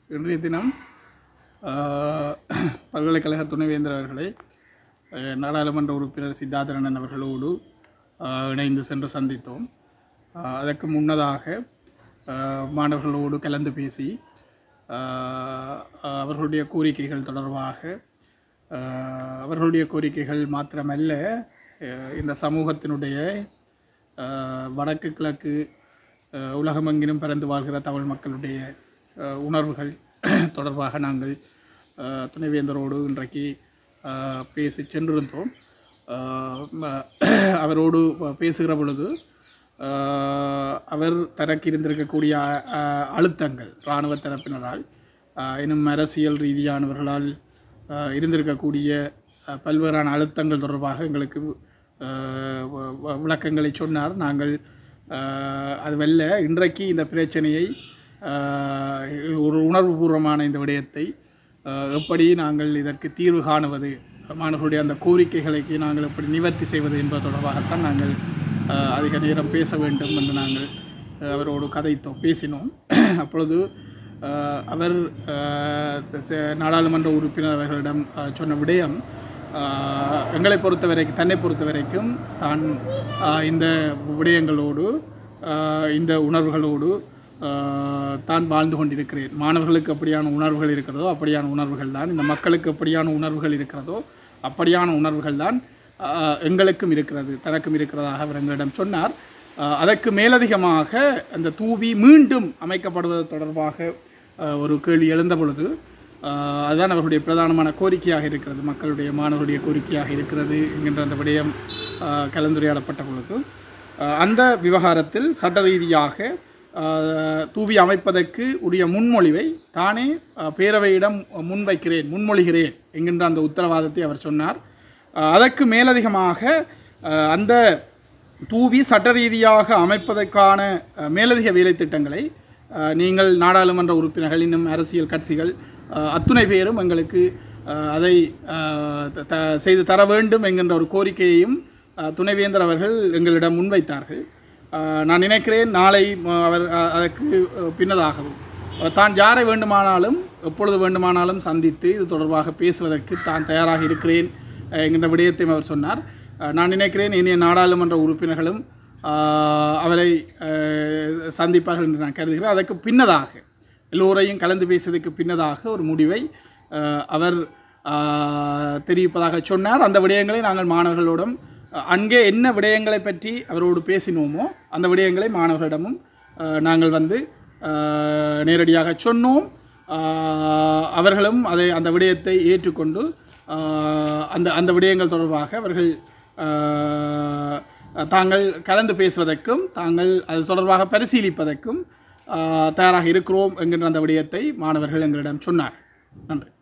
இன்றைய தினம் ஆஹ், பல்கலைக்கழக துணைவேந்தர் அவர்களை ஆஹ், நாடாளுமன்ற உறுப்பினர் சித்தார்த்தனன் அவர்களோடு ஆஹ், இணைந்து சென்று சந்தித்தோம் ஆஹ், அதற்கு முன்னதாக ஆஹ், மாணவர்களோடு கலந்து பேசி ஆஹ், அவர்களுடைய கோரிக்கைகள் தொடர்பாக ஆஹ், அவர்களுடைய கோரிக்கைகள் மாத்திரமல்ல ஆஹ், இந்த சமூகத்தினுடைய ஆஹ், வடக்கு கிழக்கு ஆஹ், உலகமெங்கிலும் பறந்து வாழ்கிற தமிழ் மக்களுடைய ஆஹ், உணர்வுகள் தொடர்பாக நாங்கள் ஆஹ், துணைவேந்தரோடு இன்றைக்கு ஆஹ், பேசி சென்றிருந்தோம் ஆஹ், ம- அவரோடு ப- பேசுகிற பொழுது ஆஹ், அவர் தனக்கு இருந்திருக்கக்கூடிய ஆஹ், அழுத்தங்கள் இராணுவ தரப்பினரால் ஆஹ், இன்னும் அரசியல் ரீதியானவர்களால் ஆஹ், இருந்திருக்கக்கூடிய ஆஹ், பல்வேறான அழுத்தங்கள் தொடர்பாக எங்களுக்கு ஆஹ், வ- வ- விளக்கங்களை சொன்னார் நாங்கள் ஆஹ், அது வெல்ல இன்றைக்கு இந்த பிரச்சனையை ஆஹ், ஒரு உணர்வுபூர்வமான இந்த விடயத்தை ஆஹ், எப்படி நாங்கள் இதற்கு தீர்வு காணுவது மாணவர்களுடைய அந்த கோரிக்கைகளுக்கு நாங்கள் எப்படி நிவர்த்தி செய்வது என்பது தொடர்பாகத்தான் நாங்கள் ஆஹ், அதிக நேரம் பேச வேண்டும் என்று நாங்கள் ஆஹ், அவரோடு கதைத்தோம் பேசினோம் அப்பொழுது ஆஹ், அவர் ஆஹ், ச- நாடாளுமன்ற உறுப்பினர் அவர்களிடம் ஆஹ், சொன்ன விடயம் ஆஹ், எங்களை பொறுத்த வரைக்கும் தன்னை பொறுத்த வரைக்கும் தான் ஆஹ், இந்த விடயங்களோடு ஆஹ், இந்த உணர்வுகளோடு ஆஹ், தான் வாழ்ந்து கொண்டிருக்கிறேன் மாணவர்களுக்கு அப்படியான உணர்வுகள் இருக்கிறதோ அப்படியான உணர்வுகள் தான் இந்த மக்களுக்கு எப்படியான உணர்வுகள் இருக்கிறதோ அப்படியான உணர்வுகள் தான் ஆஹ், எங்களுக்கும் இருக்கிறது தனக்கும் இருக்கிறதாக அவர் எங்களிடம் சொன்னார் ஆஹ், அதற்கு மேலதிகமாக அந்த தூவி மீண்டும் அமைக்கப்படுவது தொடர்பாக ஆஹ், ஒரு கேள்வி எழுந்த பொழுது ஆஹ், அதுதான் அவர்களுடைய பிரதானமான கோரிக்கையாக இருக்கிறது மக்களுடைய மாணவர்களுடைய கோரிக்கையாக இருக்கிறது என்கின்ற அந்த விடயம் ஆஹ், கலந்துரையாடப்பட்ட பொழுது ஆஹ், அந்த விவகாரத்தில் சட்ட ரீதியாக ஆஹ், தூவி அமைப்பதற்கு உரிய முன்மொழிவை தானே ஆஹ், பேரவையிடம் முன்வைக்கிறேன் முன்மொழிகிறேன் என்கின்ற அந்த உத்தரவாதத்தை அவர் சொன்னார் ஆஹ், அதற்கு மேலதிகமாக ஆஹ், அந்த தூவி சட்ட ரீதியாக அமைப்பதற்கான அஹ், மேலதிக வேலை திட்டங்களை அஹ், நீங்கள் நாடாளுமன்ற உறுப்பினர்கள் இன்னும் அரசியல் கட்சிகள் அஹ், அத்துணை பேரும் எங்களுக்கு அஹ், அதை அஹ், த- த- செய்து தர வேண்டும் என்கின்ற ஒரு கோரிக்கையையும் அஹ், துணைவேந்தர் அவர்கள் எங்களிடம் முன்வைத்தார்கள் அஹ், நான் நினைக்கிறேன் நாளை ம- அவர் அஹ், அதற்கு அஹ், பின்னதாகவும் அவர் தான் யாரை வேண்டுமானாலும் எப்பொழுது வேண்டுமானாலும் சந்தித்து இது தொடர்பாக பேசுவதற்கு தான் தயாராக இருக்கிறேன் அஹ், என்கின்ற விடயத்தையும் அவர் சொன்னார் அஹ், நான் நினைக்கிறேன் இனிய நாடாளுமன்ற உறுப்பினர்களும் அஹ், அவரை அஹ், சந்திப்பார்கள் என்று நான் கருதுகிறேன் அதற்கு பின்னதாக எல்லோரையும் கலந்து பேசியதற்கு பின்னதாக ஒரு முடிவை அஹ், அவர் அஹ், தெரிவிப்பதாக சொன்னார் அந்த விடயங்களை நாங்கள் மாணவர்களோடும் அஹ், அங்கே என்ன விடயங்களை பற்றி அவரோடு பேசினோமோ அந்த விடயங்களை மாணவர்களிடமும் அஹ், நாங்கள் வந்து அஹ், நேரடியாக சொன்னோம் அஹ், அவர்களும் அதை அந்த விடயத்தை ஏற்றுக்கொண்டு அஹ், அந்த அந்த விடயங்கள் தொடர்பாக அவர்கள் அஹ், தாங்கள் கலந்து பேசுவதற்கும் தாங்கள் அது தொடர்பாக பரிசீலிப்பதற்கும் அஹ், தயாராக இருக்கிறோம் என்கின்ற அந்த விடயத்தை மாணவர்கள் எங்களிடம் சொன்னார் நன்றி